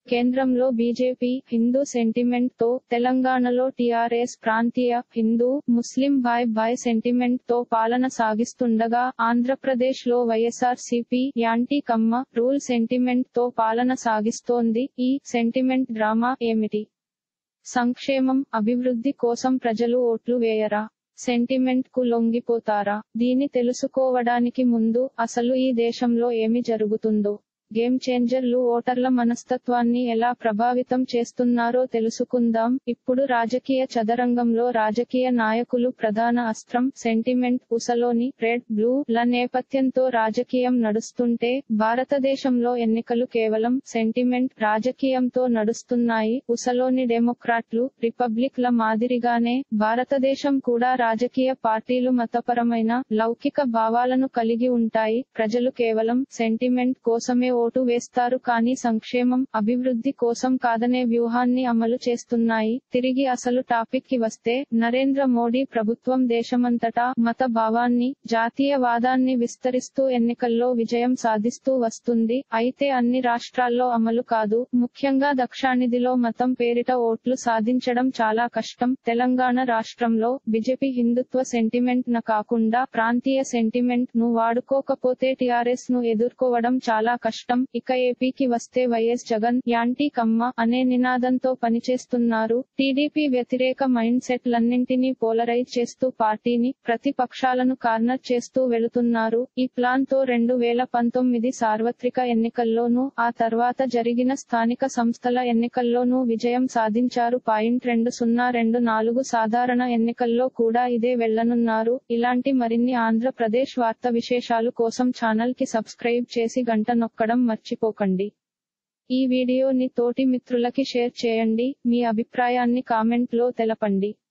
కేంద్రంలో BJP Hindu sentiment తో తెలంగాణలో టీఆర్ఎస్ ప్రాంతీయ హిందూ ముస్లిం బాయ్ బాయ్ సెంటిమెంట్ తో పాలన సాగిస్తుండగా ఆంధ్రప్రదేశ్ లో YSR CP anti Kamma rule sentiment తో పాలన సాగిస్తోంది ఈ సెంటిమెంట్ డ్రామా ఏమిటి సంక్షేమం అభివృద్ధి కోసం ప్రజలు ఓట్లు వేయరా సెంటిమెంట్ కు లొంగిపోతారా దీని తెలుసుకోవడానికి ముందు అసలు ఈ దేశంలో ఏమి జరుగుతుందో గేమ్ చేంజర్లు ఓటర్ల మనస్తత్వాన్ని ఎలా ప్రభావితం చేస్తున్నారో తెలుసుకుందాం ఇప్పుడు రాజకీయ చదరంగంలో రాజకీయ నాయకులు ప్రధాన అస్త్రం సెంటిమెంట్ ఉసలోని రెడ్ బ్లూ ల నేపథ్యంతో రాజకీయం నడుస్తుంటే భారతదేశంలో ఎన్నికలు కేవలం సెంటిమెంట్ రాజకీయంతో నడుస్తున్నాయి ఉసలోని డెమోక్రాట్లు రిపబ్లిక్ ల మాదిరిగానే భారతదేశం కూడా రాజకీయ పార్టీలు మతపరమైన లౌకిక భావాలను కలిగి ఉంటాయి ప్రజలు కేవలం సెంటిమెంట్ కోసమే ఓటు వేస్తారు కానీ సంక్షేమం అభివృద్ధి కోసం కాదనే వ్యూహాన్ని అమలు చేస్తున్నాయి తిరిగి అసలు టాపిక్ కి వస్తే నరేంద్ర మోడీ ప్రభుత్వం దేశమంతటా మత భావాన్ని జాతీయవాదాన్ని విస్తరిస్తూ ఎన్నికల్లో విజయం సాధిస్తూ వస్తుంది అయితే అన్ని రాష్ట్రాల్లో అమలు కాదు ముఖ్యంగా దక్షానిధిలో మతం పేరిట ఓట్లు సాధించడం చాలా కష్టం తెలంగాణ రాష్ట్రంలో బీజేపీ హిందుత్వ సెంటిమెంట్ న కాకుండా ప్రాంతీయ సెంటిమెంట్ ను వాడుకోకపోతే టిఆర్ఎస్ ను ఎదుర్కోవడం చాలా కష్టం ఇక ఏపీకి వస్తే వైఎస్ జగన్ యాంటీ కమ్మ అనే నినాదంతో పనిచేస్తున్నారు టీడీపీ వ్యతిరేక మైండ్ సెట్ లన్నింటినీ పోలరైజ్ చేస్తూ పార్టీని ప్రతిపక్షాలను కార్నర్ చేస్తూ వెళుతున్నారు ఈ ప్లాన్ తో రెండు వేల పంతొమ్మిది సార్వత్రిక ఎన్నికల్లోనూ ఆ తర్వాత జరిగిన స్థానిక సంస్థల ఎన్నికల్లోనూ విజయం సాధించారు పాయింట్ రెండు సున్నా రెండు నాలుగు సాధారణ ఎన్నికల్లో కూడా ఇదే వెళ్లనున్నారు ఇలాంటి మరిన్ని ఆంధ్రప్రదేశ్ వార్త విశేషాలు కోసం ఛానల్ కి సబ్స్క్రైబ్ చేసి గంట నొక్కడం మర్చిపోకండి ఈ వీడియోని తోటి మిత్రులకి షేర్ చేయండి మీ అభిప్రాయాన్ని కామెంట్ లో తెలపండి